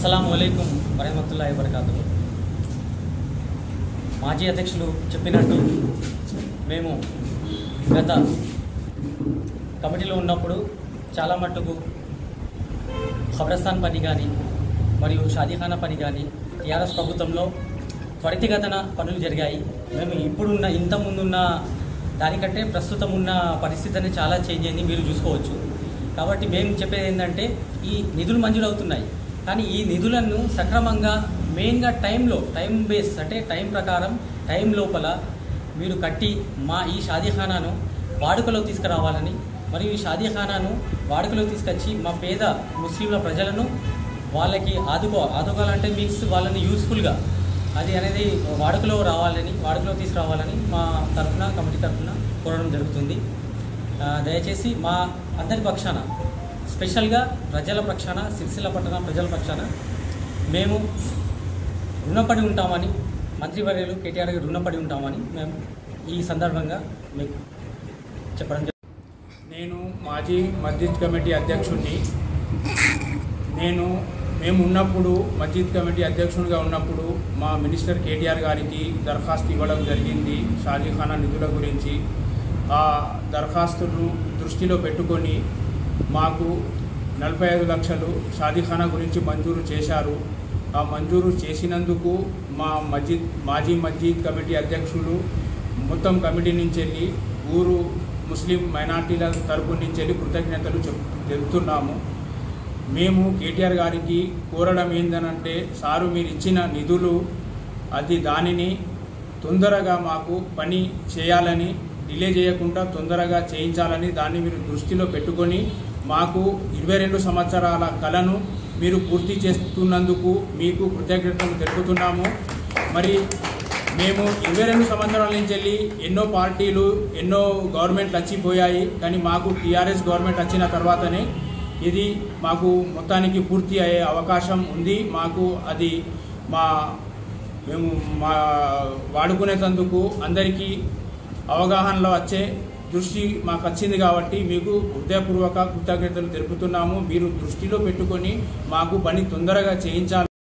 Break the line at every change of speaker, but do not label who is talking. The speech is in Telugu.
అస్సలం వలైకుం వరహమతుల్లా వబర్కాతు మాజీ అధ్యక్షులు చెప్పినట్టు మేము గత కమిటీలో ఉన్నప్పుడు చాలా మట్టుకు ఖబరస్థాన్ పని కానీ మరియు షాదీఖానా పని కానీ టీఆర్ఎస్ ప్రభుత్వంలో త్వరితగతన పనులు జరిగాయి మేము ఇప్పుడున్న ఇంత ముందున్న దానికంటే ప్రస్తుతం ఉన్న పరిస్థితి అనేది చాలా చేంజ్ అయింది మీరు చూసుకోవచ్చు కాబట్టి మేము చెప్పేది ఏంటంటే ఈ నిధులు మంజూరు అవుతున్నాయి కానీ ఈ నిధులను సక్రమంగా మెయిన్గా టైంలో టైం బేస్ అంటే టైం ప్రకారం టైం లోపల మీరు కట్టి మా ఈ షాదీఖానాను వాడుకలో తీసుకురావాలని మరియు ఈ షాదీఖానాను వాడుకలో తీసుకొచ్చి మా పేద ముస్లింల ప్రజలను వాళ్ళకి ఆదుకో ఆదుకోవాలంటే మీన్స్ వాళ్ళని యూస్ఫుల్గా అది అనేది వాడుకలో రావాలని వాడుకలో తీసుకురావాలని మా తరఫున కమిటీ తరఫున కోరడం జరుగుతుంది ఆ, దయచేసి మా అందరి పక్షాన స్పెషల్గా ప్రజల పక్షాన సిరిసిల్ల పట్టణ ప్రజల పక్షాన మేము రుణపడి ఉంటామని మంత్రివర్యులు కేటీఆర్ గారు రుణపడి ఉంటామని మేము ఈ సందర్భంగా మీకు చెప్పడం జరుగుతుంది.
నేను మాజీ మస్జిద్ కమిటీ అధ్యక్షుడిని నేను మేము ఉన్నప్పుడు మస్జిద్ కమిటీ అధ్యక్షునిగా ఉన్నప్పుడు మా మినిస్టర్ కేటీఆర్ గారికి దరఖాస్తు ఇవ్వడం జరిగింది షాజీఖానా నిధుల గురించి ఆ దరఖాస్తును దృష్టిలో పెట్టుకొని మాకు నలభై ఐదు లక్షలు షాదీఖానా గురించి మంజూరు చేశారు ఆ మంజూరు చేసినందుకు మా మస్జిద్ మాజీ మస్జిద్ కమిటీ అధ్యక్షులు మొత్తం కమిటీ నుంచి వెళ్ళి ఊరు ముస్లిం మైనార్టీల తరపు నుంచి వెళ్ళి కృతజ్ఞతలు చెప్ తెలుపుతున్నాము మేము కేటీఆర్ గారికి కోరడం ఏందనంటే సారు మీరు ఇచ్చిన నిధులు అది దానిని తొందరగా మాకు పని చేయాలని డిలే చేయకుండా తొందరగా చేయించాలని దాన్ని మీరు దృష్టిలో పెట్టుకొని మాకు ఇరవై రెండు సంవత్సరాల కళను మీరు పూర్తి చేస్తున్నందుకు మీకు కృతజ్ఞతలు తెలుపుతున్నాము మరి మేము ఇరవై రెండు సంవత్సరాల నుంచి వెళ్ళి ఎన్నో పార్టీలు ఎన్నో గవర్నమెంట్లు వచ్చిపోయాయి కానీ మాకు టీఆర్ఎస్ గవర్నమెంట్ వచ్చిన తర్వాతనే ఇది మాకు మొత్తానికి పూర్తి అయ్యే అవకాశం ఉంది మాకు అది మా మేము మా వాడుకునేటందుకు అందరికీ అవగాహనలో వచ్చే దృష్టి మాకు వచ్చింది కాబట్టి మీకు హృదయపూర్వక కృతజ్ఞతలు తెలుపుతున్నాము మీరు దృష్టిలో పెట్టుకొని మాకు పని తొందరగా చేయించాలి